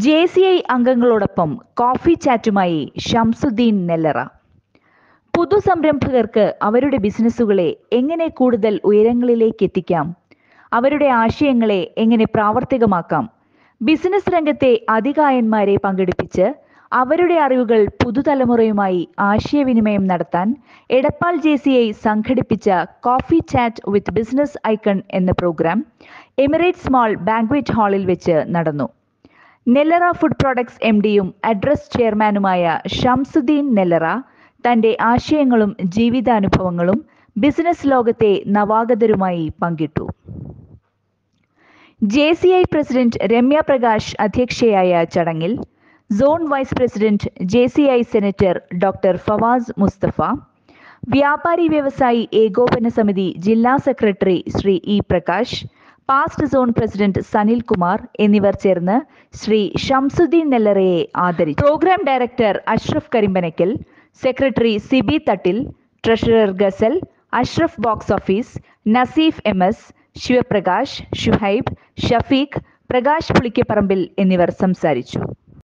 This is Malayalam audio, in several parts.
ജെ സി ഐ അംഗങ്ങളോടൊപ്പം കോഫി ചാറ്റുമായി ഷംസുദ്ദീൻ നെല്ലറ പുതുസംരംഭകർക്ക് അവരുടെ ബിസിനസ്സുകളെ എങ്ങനെ കൂടുതൽ ഉയരങ്ങളിലേക്ക് എത്തിക്കാം അവരുടെ ആശയങ്ങളെ എങ്ങനെ പ്രാവർത്തികമാക്കാം ബിസിനസ് രംഗത്തെ അതികായന്മാരെ പങ്കെടുപ്പിച്ച് അവരുടെ അറിവുകൾ പുതുതലമുറയുമായി ആശയവിനിമയം നടത്താൻ എടപ്പാൾ ജെ സി ഐ സംഘടിപ്പിച്ച coffee chat with business icon എന്ന പ്രോഗ്രാം എമിറേറ്റ്സ് മാൾ ബാങ്ക്വറ്റ് ഹാളിൽ വെച്ച് നടന്നു നെല്ലറ ഫുഡ് പ്രോഡക്ട്സ് എം ഡിയും അഡ്രസ് ചെയർമാനുമായ ഷംസുദ്ദീൻ നെല്ലറ തന്റെ ആശയങ്ങളും ജീവിതാനുഭവങ്ങളും ബിസിനസ് ലോകത്തെ നവാഗതരുമായി പങ്കിട്ടു J C I president Ramya Prakash അധ്യക്ഷയായ ചടങ്ങിൽ zone vice president J C I senator doctor Fawaz Mustafa Vyapari Vyavasayi Ekopana Samithi ജില്ലാ secretary Shri E Prakash past zone president Sanil Kumar എന്നിവർ ചേർന്ന് ശ്രീ ഷംസുദ്ദീൻ നെല്ലറയെ ആദരിച്ചു programme director Ashraf Karimpanakkal secretary Sibi Thattil treasurer Gazal Ashraf box office Naseef M S Sivaprakash Shuhaib Shafeeq Prakash Pulikkaparambil എന്നിവർ സംസാരിച്ചു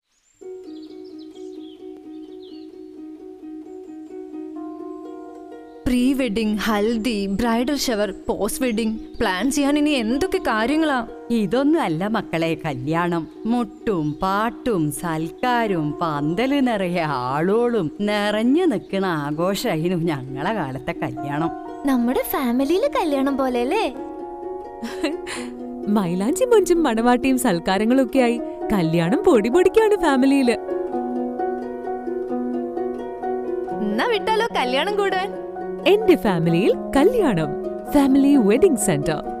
pre wedding haldi bridal shower post wedding plan ചെയ്യാൻ ഇനി എന്തൊക്കെ കാര്യങ്ങളാ ഇതൊന്നും അല്ല മക്കളെ കല്യാണം മുട്ടും പാട്ടും സൽക്കാരും പന്തല് നിറയെ ആളോളും നിറഞ്ഞു നിൽക്കുന്ന ആഘോഷമായിരുന്നു ഞങ്ങളെ കാലത്തെ കല്യാണം നമ്മുടെ ഫാമിലിയിലെ കല്യാണം പോലെ അല്ലേ മൈലാഞ്ചി മൊഞ്ചും മണവാട്ടിയും സൽക്കാരങ്ങളും ഒക്കെയായി കല്യാണം പൊടി പൊടിക്കാണ് ഫാമിലിയില് എന്നാ വിട്ടാലോ കല്യാണം കൂടാൻ എന്റെ ഫാമിലിയിൽ കല്യാണം ഫാമിലി വെഡിംഗ് സെന്റർ